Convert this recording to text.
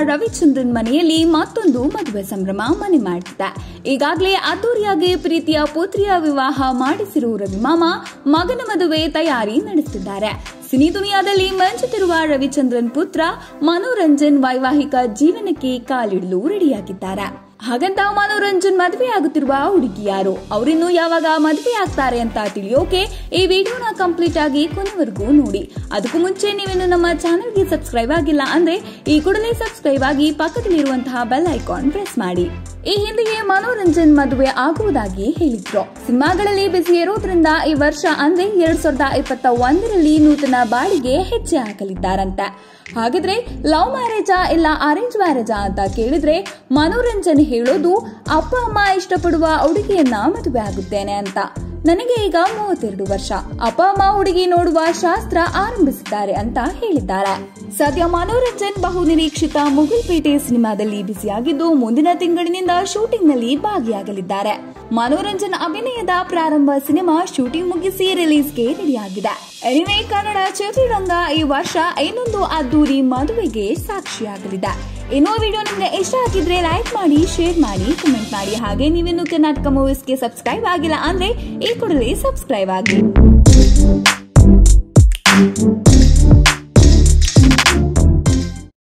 ರವಿಚಂದ್ರನ್ ಮನೆಯಲ್ಲಿ ಮತ್ತೊಂದು ಮದುವೆ ಸಂಭ್ರಮ ಮನೆ ಮಾಡಿದೆ ಈಗಾಗಲೇ ಅದ್ದೂರಿಯಾಗಿ ಪ್ರೀತಿಯ ಪುತ್ರಿಯ ವಿವಾಹ ಮಾಡಿಸಿರುವ ರವಿಮಾಮ ಮಗನ ಮದುವೆ ತಯಾರಿ ನಡೆಸುತ್ತಿದ್ದಾರೆ ಸಿನಿ ದುನಿಯಾದಲ್ಲಿ ಮಿಂಚುತ್ತಿರುವ ರವಿಚಂದ್ರನ್ ಪುತ್ರ ಮನೋರಂಜನ್ ವೈವಾಹಿಕ ಜೀವನಕ್ಕೆ ಕಾಲಿಡಲು ರೆಡಿಯಾಗಿದ್ದಾರೆ ಹಾಗಂತ ಮನೋರಂಜನ್ ಮದುವೆ ಆಗುತ್ತಿರುವ ಹುಡುಗಿ ಯಾರು ಅವರಿನ್ನು ಯಾವಾಗ ಮದುವೆ ಆಗ್ತಾರೆ ಅಂತ ತಿಳಿಯೋಕೆ ಈ ವಿಡಿಯೋನ ಕಂಪ್ಲೀಟ್ ಆಗಿ ಕೊನೆವರೆಗೂ ನೋಡಿ ಅದಕ್ಕೂ ಮುಂಚೆ ನೀವೇನು ನಮ್ಮ ಚಾನೆಲ್ಗೆ ಸಬ್ಸ್ಕ್ರೈಬ್ ಆಗಿಲ್ಲ ಅಂದ್ರೆ ಈ ಕೂಡಲೇ ಸಬ್ಸ್ಕ್ರೈಬ್ ಆಗಿ ಪಕ್ಕದಲ್ಲಿರುವಂತಹ ಬೆಲ್ ಐಕಾನ್ ಪ್ರೆಸ್ ಮಾಡಿ ಈ ಹಿಂದೆಯೇ ಮನೋರಂಜನ್ ಮದುವೆ ಆಗುವುದಾಗಿ ಹೇಳಿದ್ರು ಸಿನಿಮಾಗಳಲ್ಲಿ ಬಿಸಿ ಇರೋದ್ರಿಂದ ಈ ವರ್ಷ ಅಂದ್ರೆ ಎರಡ್ ಸಾವಿರದ ಇಪ್ಪತ್ತ ಒಂದರಲ್ಲಿ ನೂತನ ಬಾಡಿಗೆ ಹೆಜ್ಜೆ ಹಾಕಲಿದ್ದಾರಂತೆ ಹಾಗಿದ್ರೆ ಲವ್ ಮ್ಯಾರೇಜಾ ಇಲ್ಲ ಅರೇಂಜ್ ಮ್ಯಾರೇಜಾ ಅಂತ ಕೇಳಿದ್ರೆ ಮನೋರಂಜನ್ ಹೇಳೋದು ಅಪ್ಪ ಅಮ್ಮ ಇಷ್ಟಪಡುವ ಹುಡುಗಿಯನ್ನ ಮದುವೆ ಆಗುತ್ತೇನೆ ಅಂತ ನನಗೆ ಈಗ ಮೂವತ್ತೆರಡು ವರ್ಷ ಅಪ್ಪ ಅಮ್ಮ ಹುಡುಗಿ ನೋಡುವ ಶಾಸ್ತ್ರ ಆರಂಭಿಸಿದ್ದಾರೆ ಅಂತ ಹೇಳಿದ್ದಾರೆ ಸದ್ಯ ಮನೋರಂಜನ್ ಬಹು ನಿರೀಕ್ಷಿತ ಮುಗುಲ್ಪೇಟೆ ಸಿನಿಮಾದಲ್ಲಿ ಬ್ಯುಸಿಯಾಗಿದ್ದು ಮುಂದಿನ ತಿಂಗಳಿನಿಂದ ಶೂಟಿಂಗ್ ನಲ್ಲಿ ಭಾಗಿಯಾಗಲಿದ್ದಾರೆ ಮನೋರಂಜನ್ ಅಭಿನಯದ ಪ್ರಾರಂಭ ಸಿನಿಮಾ ಶೂಟಿಂಗ್ ಮುಗಿಸಿ ರಿಲೀಸ್ಗೆ ರೆಡಿಯಾಗಿದೆ ಎನಿವೆ ಕನ್ನಡ ಚಿತ್ರರಂಗ ಈ ವರ್ಷ ಇನ್ನೊಂದು ಅದ್ದೂರಿ ಮದುವೆಗೆ ಸಾಕ್ಷಿಯಾಗಲಿದೆ ಇನ್ನೂ ವಿಡಿಯೋ ನಿಮ್ಗೆ ಇಷ್ಟ ಆಗಿದ್ರೆ ಲೈಕ್ ಮಾಡಿ ಶೇರ್ ಮಾಡಿ ಕಮೆಂಟ್ ಮಾಡಿ ಹಾಗೆ ನೀವಿನ್ನು ಕರ್ನಾಟಕ ಮೂವೀಸ್ಗೆ ಸಬ್ಸ್ಕ್ರೈಬ್ ಆಗಿಲ್ಲ ಅಂದ್ರೆ ಈ ಕೂಡಲೇ ಸಬ್ಸ್ಕ್ರೈಬ್ ಆಗಿ